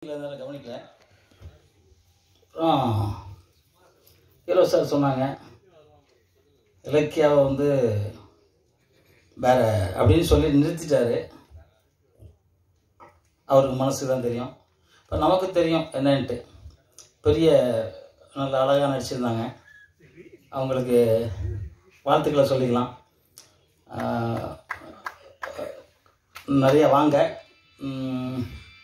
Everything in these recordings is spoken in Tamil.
அதனால கவனிக்கல ஆ ஹீரோ சார் சொன்னாங்க இலக்கியாவை வந்து வேற அப்படின்னு சொல்லி நிறுத்திட்டாரு அவருக்கு மனசுக்கு தான் தெரியும் இப்போ நமக்கு தெரியும் என்னன்ட்டு பெரிய நல்ல அழகாக நடிச்சிருந்தாங்க அவங்களுக்கு வாழ்த்துக்களை சொல்லிக்கலாம் ஆஹ், நிறைய வாங்க உம்,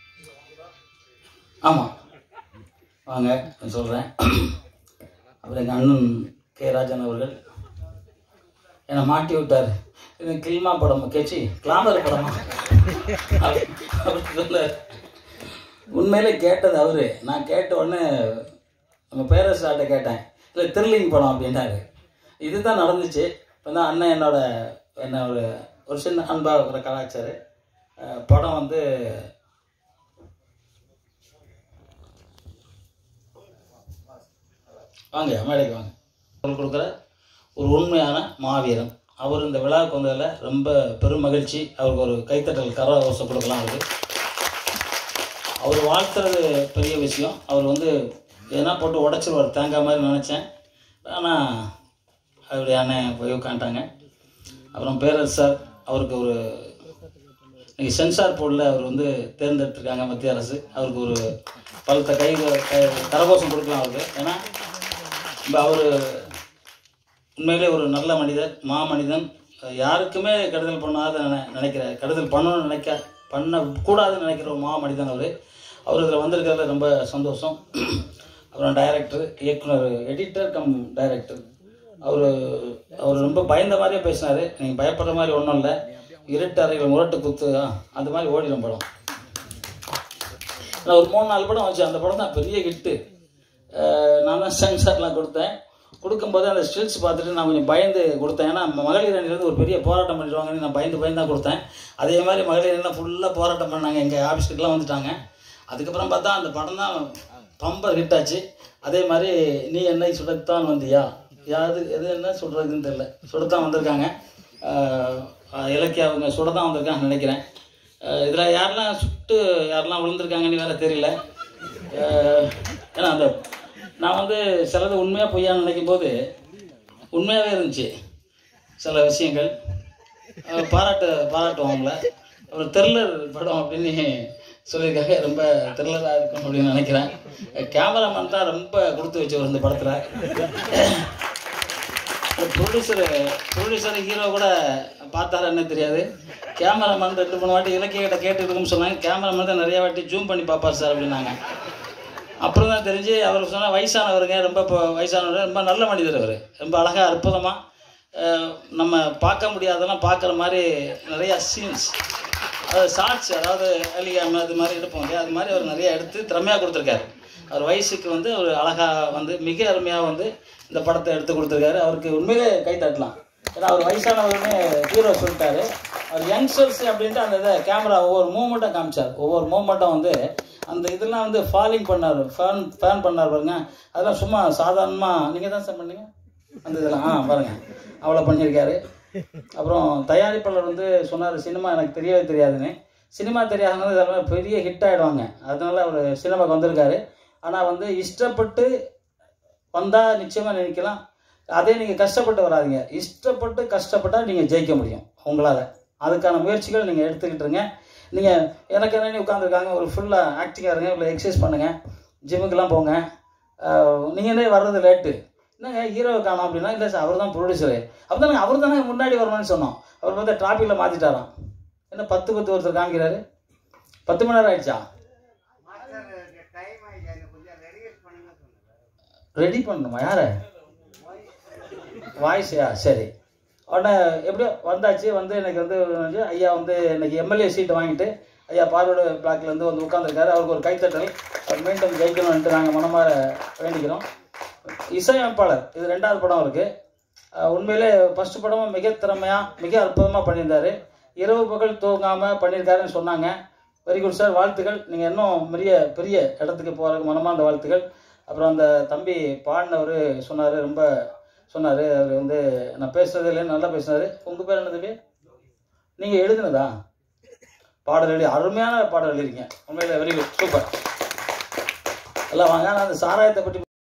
ஆமாம் வாங்க சொல்கிறேன் அப்புறம் எங்கள் அண்ணன் கே ராஜன் அவர்கள் என்னை மாட்டி விட்டார் இது கிளிமா படம் கேச்சி கிளாமர் படமா அப்படி அப்படி சொன்னார் உண்மையிலே கேட்டது அவரு நான் கேட்ட உடனே நம்ம பேரரசாட்ட கேட்டேன் இல்லை த்ரில்லிங் படம் அப்படின்ட்டாரு இதுதான் நடந்துச்சு இப்போ தான் அண்ணன் என்னோட என்ன ஒரு ஒரு சின்ன அன்பாக இருக்கிற கலாச்சாரு அஹ் படம் வந்து வாங்க மேடைக்கு வாங்க குரல் கொடுக்குற ஒரு உண்மையான மாவீரன் அவர் இந்த விழாவுக்கு வந்ததில் ரொம்ப பெரும் மகிழ்ச்சி அவருக்கு ஒரு கைத்தட்டல் கரவசம் கொடுக்கலாம் அவருக்கு அவர் வாழ்த்துறது பெரிய விஷயம் அவர் வந்து எதனா போட்டு உடச்சிருவார் தேங்காய் மாதிரி நினச்சேன் ஆனால் அவருடைய அண்ணன் போய் உட்காந்துட்டாங்க அப்புறம் பேரரசு சார் அவருக்கு ஒரு இன்னைக்கு சென்சார் போர்டில் அவர் வந்து தேர்ந்தெடுத்திருக்காங்க மத்திய அரசு அவருக்கு ஒரு பழுத்த கை கை- கரகோஷம் கொடுக்கலாம் அவருக்கு ஏன்னா இப்போ அவர் உண்மையிலே ஒரு நல்ல மனிதர் மா மனிதன் யாருக்குமே கெடுதல் பண்ணாத நினை நினைக்கிற கெடுதல் பண்ணணும்னு நினைக்க பண்ணக்கூடாதுன்னு நினைக்கிற ஒரு மா மனிதன் அவர் அவர் இதில் வந்திருக்கிறதுல ரொம்ப சந்தோஷம் அப்புறம் டைரக்டர் இயக்குனர் எடிட்டர் கம் டைரக்டர் அவர் அவர் ரொம்ப பயந்த மாதிரியே பேசினார் நீங்கள் பயப்படுற மாதிரி ஒன்றும் இல்லை இருட்டு அறையில் முரட்டு குத்து ஆ, அந்த மாதிரி ஓடிடும் படம் நான் ஒரு மூணு நாலு படம் வச்சு அந்த படம் தான் பெரிய ஹிட்டு நான் தான் சென்சார்லாம் கொடுத்தேன் கொடுக்கும்போது அந்த ஸ்டில்ஸ் பார்த்துட்டு நான் கொஞ்சம் பயந்து கொடுத்தேன் ஏன்னா மகளிர் அணிலேருந்து ஒரு பெரிய போராட்டம் பண்ணிடுவாங்கன்னு நான் பயந்து பயந்து தான் கொடுத்தேன் அதே மாதிரி மகளிர் அணிலாம் ஃபுல்லாக போராட்டம் பண்ணாங்க எங்கள் ஆஃபீஸ்க்குலாம் வந்துட்டாங்க அதுக்கப்புறம் பார்த்தா அந்த படம் தான் பம்பர் ஹிட் ஆச்சு அதே மாதிரி நீ என்னை சுடத்தான் வந்தியா யாது எது என்ன சொல்கிறதுன்னு தெரியல சுடத்தான் வந்திருக்காங்க ஆஹ் ஆஹ் இலக்கிய அவங்க சுட தான் வந்திருக்காங்கன்னு நினைக்கிறேன் இதில் யாரெல்லாம் சுட்டு யாரெல்லாம் விழுந்திருக்காங்கன்னு வேற தெரியல ஆஹ் ஏன்னா அந்த நான் வந்து சிலது உண்மையாக பொய்யான்னு நினைக்கும் போது உண்மையாகவே இருந்துச்சு சில விஷயங்கள் ஆஹ் பாராட்டு பாராட்டுவோம் அவங்கள ஒரு த்ரில்லர் படம் அப்படின்னு சொல்லியிருக்காங்க ரொம்ப த்ரில்லராக இருக்கும் அப்படின்னு நினைக்கிறேன் கேமராமேன் தான் ரொம்ப கொடுத்து வச்சவர் இந்த படத்தில் ப்ரொடியூசரு ப்ரொடியூசர் ஹீரோ கூட பார்த்தாரா என்ன தெரியாது கேமராமேன் ரெண்டு மூணு வாட்டி இலக்கிய கிட்ட கேட்டுருக்குன்னு சொன்னாங்க கேமராமேன் தான் நிறைய வாட்டி ஜூம் பண்ணி பார்ப்பார் சார் அப்படின்னாங்க அப்புறம் தான் தெரிஞ்சு அவர் சொன்னால் வயசானவருங்க ரொம்ப இப்போ வயசானவர் ரொம்ப நல்ல மனிதர் அவர் ரொம்ப அழகாக அற்புதமாக நம்ம பார்க்க முடியாதெல்லாம் பார்க்குற மாதிரி நிறையா சீன்ஸ் அதாவது ஷார்ட்ஸ் அதாவது அலிகாம அது மாதிரி எடுப்போம் இல்லையா அது மாதிரி அவர் நிறைய எடுத்து திறமையாக கொடுத்துருக்காரு அவர் வயசுக்கு வந்து ஒரு அழகாக வந்து மிக அருமையாக வந்து இந்த படத்தை எடுத்து கொடுத்துருக்காரு அவருக்கு உண்மையிலே கை தட்டலாம் ஏன்னா அவர் வயசானவருன்னு ஹீரோ சொல்லிட்டாரு அவர் யங்ஸ்டர்ஸ் அப்படின்ட்டு அந்த இதை கேமரா ஒவ்வொரு மூமெண்ட்டும் காமிச்சார் ஒவ்வொரு மூமெண்ட்டும் வந்து அந்த இதெல்லாம் வந்து ஃபாலிங் பண்ணார் ஃபேன் ஃபேன் பண்ணார் பாருங்க அதெல்லாம் சும்மா சாதாரணமாக நீங்கள் தான் சார் பண்ணீங்க அந்த இதெல்லாம் ஆ பாருங்க அவ்வளோ பண்ணியிருக்காரு அப்புறம் தயாரிப்பாளர் வந்து சொன்னார் சினிமா எனக்கு தெரியவே தெரியாதுன்னு சினிமா தெரியாதவங்க இதெல்லாம் பெரிய ஹிட் ஆகிடுவாங்க அதனால அவர் சினிமாக்கு வந்திருக்காரு ஆனால் வந்து இஷ்டப்பட்டு வந்தால் நிச்சயமாக நினைக்கலாம் அதே நீங்கள் கஷ்டப்பட்டு வராதீங்க இஷ்டப்பட்டு கஷ்டப்பட்டால் நீங்கள் ஜெயிக்க முடியும் உங்களால் அதுக்கான முயற்சிகள் நீங்கள் எடுத்துக்கிட்டுருங்க நீங்கள் எனக்கு என்ன உட்காந்துருக்காங்க ஒரு ஃபுல்லாக ஆக்டிங்காக இருங்க இல்லை எக்ஸசைஸ் பண்ணுங்கள் ஜிம்முக்கெல்லாம் போங்க நீங்களே வர்றது லேட்டு என்னங்க ஹீரோவை காணோம் அப்படின்னா இல்லை சார் அவர் தான் ப்ரொடியூசரு அப்போ தானே அவர் தானே முன்னாடி வரணும்னு சொன்னோம் அவர் பார்த்தா டிராஃபிக்கில் மாற்றிட்டாராம் என்ன பத்து பத்து ஒருத்தர் காமிக்கிறாரு பத்து மணி நேரம் ஆயிடுச்சா ரெடி பண்ணணுமா யாரை வாய்ஸா சரி உடனே எப்படியோ வந்தாச்சு வந்து எனக்கு வந்து வந்து ஐயா வந்து இன்னைக்கு எம்எல்ஏ சீட்டு வாங்கிட்டு ஐயா பார்வர்டு பிளாக்லேருந்து வந்து உட்காந்துருக்காரு அவருக்கு ஒரு கைத்தட்டல் அவர் மீண்டும் ஜெயிக்கணும்ன்ட்டு நாங்கள் மனமாற வேண்டிக்கிறோம் இசையமைப்பாளர் இது ரெண்டாவது படம் அவருக்கு அஹ் உண்மையிலே ஃபர்ஸ்ட் படமும் மிக திறமையாக மிக அற்புதமாக பண்ணியிருந்தாரு இரவு பகல் தூங்காமல் பண்ணியிருக்காருன்னு சொன்னாங்க வெரி குட் சார் வாழ்த்துக்கள் நீங்கள் இன்னும் பெரிய பெரிய இடத்துக்கு போகிறதுக்கு மனமார்ந்த வாழ்த்துக்கள் அப்புறம் அந்த தம்பி பாடினவர் சொன்னார் ரொம்ப சொன்னார் அவர் வந்து நான் பேசுறது இல்லைன்னு நல்லா பேசினார் உங்கள் பேர் என்ன தம்பி நீங்கள் எழுதுனதா பாடல் எழுதி அருமையான பாடல் எழுதிருக்கீங்க உண்மையில வெரி குட் சூப்பர் எல்லாம் வாங்க நான் அந்த சாராயத்தை பற்றி